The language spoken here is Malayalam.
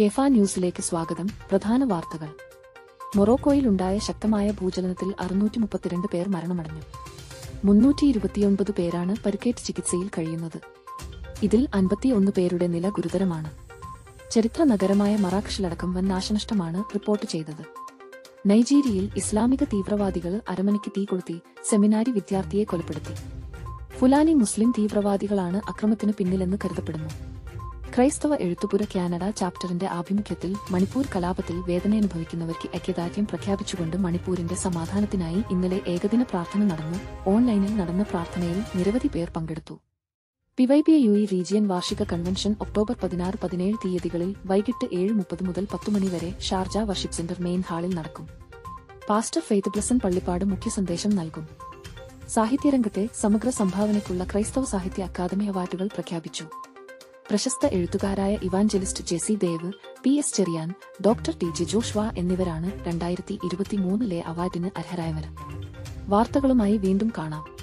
കേഫ ന്യൂസിലേക്ക് സ്വാഗതം പ്രധാന വാർത്തകൾ മൊറോക്കോയിലുണ്ടായ ശക്തമായ ഭൂചലനത്തിൽ അറുന്നൂറ്റി മുപ്പത്തിരണ്ട് പേർ മരണമടഞ്ഞു മുന്നൂറ്റി ഇരുപത്തിയൊൻപത് പേരാണ് പരിക്കേറ്റ് ചികിത്സയിൽ കഴിയുന്നത് ഇതിൽ അൻപത്തിയൊന്ന് പേരുടെ നില ഗുരുതരമാണ് ചരിത്ര നഗരമായ മറാഖഷിലടക്കം വൻ നാശനഷ്ടമാണ് റിപ്പോർട്ട് ചെയ്തത് നൈജീരിയയിൽ ഇസ്ലാമിക തീവ്രവാദികൾ അരമനയ്ക്ക് തീ കൊളുത്തി സെമിനാരി വിദ്യാർത്ഥിയെ കൊലപ്പെടുത്തി ഫുലാനി മുസ്ലിം തീവ്രവാദികളാണ് അക്രമത്തിന് പിന്നിലെന്ന് കരുതപ്പെടുന്നു ക്രൈസ്തവ എഴുത്തുപുര കാനഡ ചാപ്റ്ററിന്റെ ആഭിമുഖ്യത്തിൽ മണിപ്പൂർ കലാപത്തിൽ വേദനയനുഭവിക്കുന്നവർക്ക് ഐക്യദാർഢ്യം പ്രഖ്യാപിച്ചുകൊണ്ട് മണിപ്പൂരിന്റെ സമാധാനത്തിനായി ഇന്നലെ ഏകദിന പ്രാർത്ഥന നടന്നു ഓൺലൈനിൽ നടന്ന പ്രാർത്ഥനയിൽ നിരവധി പേർ പങ്കെടുത്തു പിവൈബിയ യു ഇ റീജിയൻ വാർഷിക കൺവെൻഷൻ ഒക്ടോബർ പതിനാറ് പതിനേഴ് തീയതികളിൽ വൈകിട്ട് ഏഴ് മുപ്പത് മുതൽ പത്തു മണി വരെ ഷാർജ വർഷിപ്പ് സെന്റർ മെയിൻ ഹാളിൽ നടക്കും പാസ്റ്റർ ഫെയ്ത്ത് ബ്ലസൻ പള്ളിപ്പാട് മുഖ്യ സന്ദേശം നൽകും സാഹിത്യരംഗത്തെ സമഗ്ര സംഭാവനയ്ക്കുള്ള ക്രൈസ്തവ സാഹിത്യ അക്കാദമി അവാർഡുകൾ പ്രഖ്യാപിച്ചു പ്രശസ്ത എഴുത്തുകാരായ evangelist Jessy Dev P S Cherian doctor T J Joshua എന്നിവരാണ് രണ്ടായിരത്തി ഇരുപത്തിമൂന്നിലെ അവാർഡിന് അർഹരായവർ വാർത്തകളുമായി വീണ്ടും കാണാം